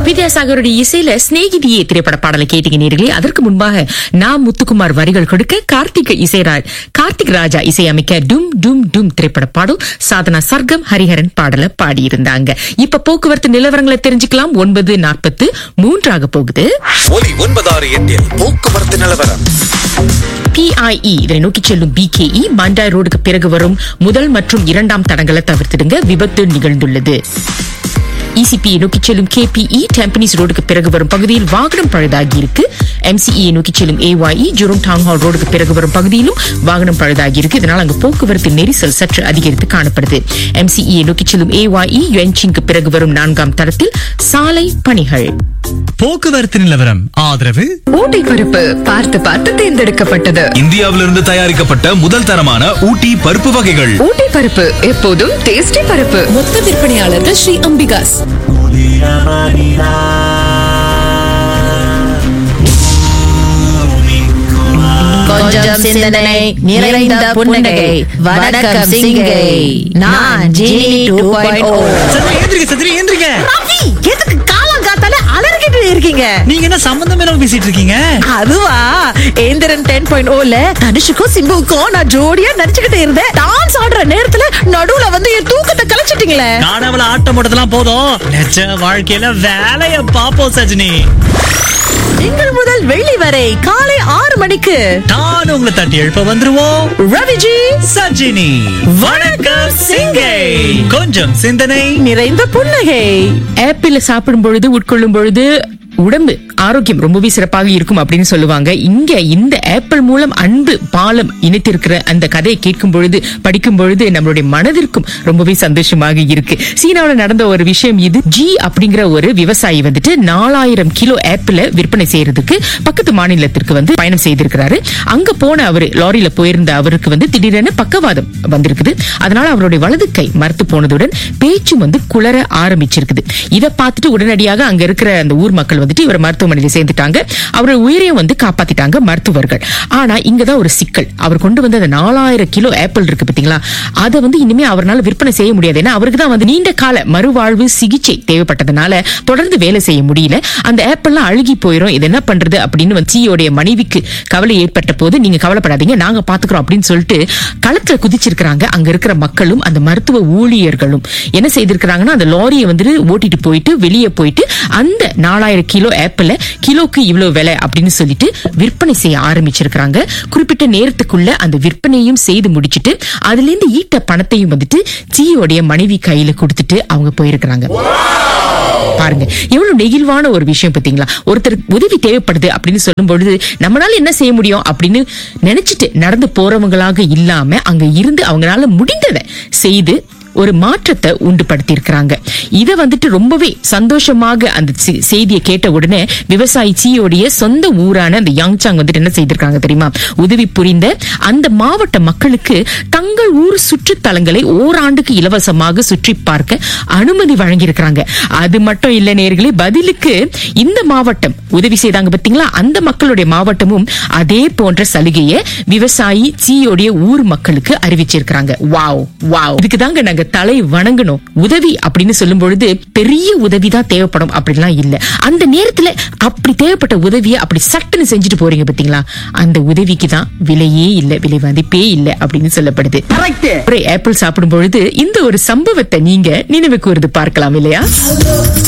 வித்யாசாகருடைய இசையில சிநேகிதியே திரைப்பட பாடலை கேட்டீங்க நேர்களே அதற்கு முன்பாக நான் முத்துக்குமார் வரிகள் கொடுக்க கார்த்திக் இசைராஜ் கார்த்திக் ராஜா இசையமைக்க டும் டும் டும் திரைப்பட பாடல் சாதனா சர்க்கம் ஹரிஹரன் பாடல பாடியிருந்தாங்க இப்ப போக்குவரத்து நிலவரங்களை தெரிஞ்சுக்கலாம் ஒன்பது நாற்பத்து மூன்றாக போகுது ஒலி ஒன்பதாறு எட்டில் போக்குவரத்து நிலவரம் பிஐஇ இதனை நோக்கி செல்லும் பிகேஇ மண்டாய் ரோடுக்கு பிறகு வரும் முதல் மற்றும் இரண்டாம் தடங்களை தவிர்த்திடுங்க விபத்து நிகழ்ந்துள்ளது இசிபி நோக்கி செல்லும் கேபிஇ டெம்பனிஸ் ரோடுக்கு பிறகு வரும் பகுதியில் வாகனம் பழுதாகி இருக்கு எம்சிஇ நோக்கி செல்லும் ஏஒஇ ஜூரோம் டவுன் ஹால் ரோடுக்கு பிறகு வரும் பகுதியிலும் வாகனம் பழுதாகி இருக்கு இதனால் அங்கு போக்குவரத்து நெரிசல் சற்று அதிகரித்து காணப்படுது எம்சிஇ நோக்கி செல்லும் ஏஒஇ யுஎன்சிங்க்கு பிறகு வரும் நான்காம் தடத்தில் சாலை பணிகள் போக்குவரத்து நிலவரம் ஆதரவு ஊட்டி பருப்பு பார்த்து பார்த்து தேர்ந்தெடுக்கப்பட்டது இந்தியாவிலிருந்து தயாரிக்கப்பட்ட முதல் தரமான ஊட்டி பருப்பு வகைகள் ஊட்டி பருப்பு எப்போதும் டேஸ்டி பருப்பு மொத்த விற்பனையாளர்கள் ஸ்ரீ அம்பிகாஸ் கொஞ்சம் சிந்தனை நிறைந்த புன்னகை வணக்கம் சிங்கை நான் ஜீனி டூ பாயிண்ட் ஓ சத்ரி ஏந்திரிக்க சத்ரி ஏந்திரிக்க எதுக்கு காலம் காத்தால அலறிக்கிட்டு இருக்கீங்க நீங்க என்ன சம்பந்தம் இல்லாம பேசிட்டு இருக்கீங்க அதுவா ஏந்திரன் டென் பாயிண்ட் ஓல தனுஷுக்கும் சிம்புவுக்கும் நான் ஜோடியா நடிச்சுக்கிட்டு இருந்தேன் டான்ஸ் ஆடுற நேரத்துல நடுவுல வந்து என் தூக்கத்தை கலைச்சிட்டீங்களே காணவள ஆட்டம் போட்டதெல்லாம் போதும் நிஜ வாழ்க்கையில வேலைய பாப்போம் சஜினி திங்கள் முதல் வெள்ளி வரை காலை ஆறு மணிக்கு நான் உங்களை தட்டி எழுப்ப வந்துருவோம் ரவிஜி சஜினி வணக்கம் சிங்கை கொஞ்சம் சிந்தனை நிறைந்த புன்னகை ஆப்பிள் சாப்பிடும் பொழுது உட்கொள்ளும் பொழுது உடம்பு ஆரோக்கியம் ரொம்பவே சிறப்பாக இருக்கும் அப்படின்னு சொல்லுவாங்க இங்க இந்த ஆப்பிள் மூலம் அன்பு பாலம் இணைத்திருக்கிற அந்த கதையை கேட்கும் பொழுது படிக்கும் பொழுது நம்மளுடைய மனதிற்கும் ரொம்பவே சந்தோஷமாக இருக்கு சீனாவுல நடந்த ஒரு விஷயம் இது ஜி அப்படிங்கிற ஒரு விவசாயி வந்துட்டு நாலாயிரம் கிலோ ஆப்பிள விற்பனை செய்யறதுக்கு பக்கத்து மாநிலத்திற்கு வந்து பயணம் செய்திருக்கிறாரு அங்க போன அவரு லாரியில போயிருந்த அவருக்கு வந்து திடீரென பக்கவாதம் வந்திருக்குது அதனால அவருடைய வலது கை மறுத்து போனதுடன் பேச்சும் வந்து குளர ஆரம்பிச்சிருக்குது இதை பார்த்துட்டு உடனடியாக அங்க இருக்கிற அந்த ஊர் மக்கள் வந்துட்டு இவர் மருத்துவமனையில சேர்ந்துட்டாங்க அவருடைய உயிரையும் வந்து காப்பாத்திட்டாங்க மருத்துவர்கள் ஆனா இங்கதான் ஒரு சிக்கல் அவர் கொண்டு வந்த அந்த நாலாயிரம் கிலோ ஆப்பிள் இருக்கு பாத்தீங்களா அதை வந்து இனிமே அவரால் விற்பனை செய்ய முடியாது ஏன்னா அவருக்கு தான் வந்து நீண்ட கால மறுவாழ்வு சிகிச்சை தேவைப்பட்டதுனால தொடர்ந்து வேலை செய்ய முடியல அந்த ஆப்பிள்லாம் அழுகி போயிடும் இது என்ன பண்றது அப்படின்னு வந்து சியோடைய மனைவிக்கு கவலை ஏற்பட்ட போது நீங்க கவலைப்படாதீங்க நாங்க பாத்துக்கிறோம் அப்படின்னு சொல்லிட்டு களத்துல குதிச்சிருக்கிறாங்க அங்க இருக்கிற மக்களும் அந்த மருத்துவ ஊழியர்களும் என்ன செய்திருக்கிறாங்கன்னா அந்த லாரியை வந்து ஓட்டிட்டு போயிட்டு வெளியே போயிட்டு அந்த நாலாயிரம் கிலோ ஆப்பிள கிலோக்கு இவ்வளவு விலை அப்படின்னு சொல்லிட்டு விற்பனை செய்ய ஆரம்பிச்சிருக்கிறாங்க குறிப்பிட்ட நேரத்துக்குள்ள அந்த விற்பனையும் செய்து முடிச்சிட்டு அதுல இருந்து ஈட்ட பணத்தையும் வந்துட்டு சியோடைய மனைவி கையில கொடுத்துட்டு அவங்க போயிருக்கிறாங்க பாருங்க எவ்வளவு நெகிழ்வான ஒரு விஷயம் பாத்தீங்களா ஒருத்தர் உதவி தேவைப்படுது அப்படின்னு சொல்லும் பொழுது நம்மளால என்ன செய்ய முடியும் அப்படின்னு நினைச்சிட்டு நடந்து போறவங்களாக இல்லாம அங்க இருந்து அவங்களால முடிந்ததை செய்து ஒரு மாற்றத்தை உண்டுபடுத்தி இருக்கிறாங்க இத வந்துட்டு ரொம்பவே சந்தோஷமாக அந்த செ- செய்தியை கேட்ட உடனே விவசாயி சியோடைய சொந்த ஊரான அந்த யாங்சாங் வந்துட்டு என்ன செய்திருக்காங்க தெரியுமா உதவி புரிந்த அந்த மாவட்ட மக்களுக்கு தங்கள் ஊர் சுற்றுத்தலங்களை ஓராண்டுக்கு இலவசமாக சுற்றி பார்க்க அனுமதி வழங்கியிருக்கிறாங்க அது மட்டும் இல்ல நேர்களே பதிலுக்கு இந்த மாவட்டம் உதவி செய்தாங்க பாத்தீங்களா அந்த மக்களுடைய மாவட்டமும் அதே போன்ற சலுகையை விவசாயி சியோடைய ஊர் மக்களுக்கு அறிவிச்சிருக்கிறாங்க வாவ் வாவ் இதுக்கு தாங்க நாங்க தலை வணங்கணும் உதவி அப்படின்னு சொல்லும் பொழுது பெரிய உதவி தான் தேவைப்படும் அப்படிலாம் இல்ல அந்த நேரத்துல அப்படி தேவைப்பட்ட உதவியை அப்படி சட்டுன்னு செஞ்சுட்டு போறீங்க பாத்தீங்களா அந்த உதவிக்கு தான் விலையே இல்ல விலை மதிப்பே இல்ல அப்படின்னு சொல்லப்படுது ஒரு ஆப்பிள் சாப்பிடும் பொழுது இந்த ஒரு சம்பவத்தை நீங்க நினைவு கூர்ந்து பார்க்கலாம் இல்லையா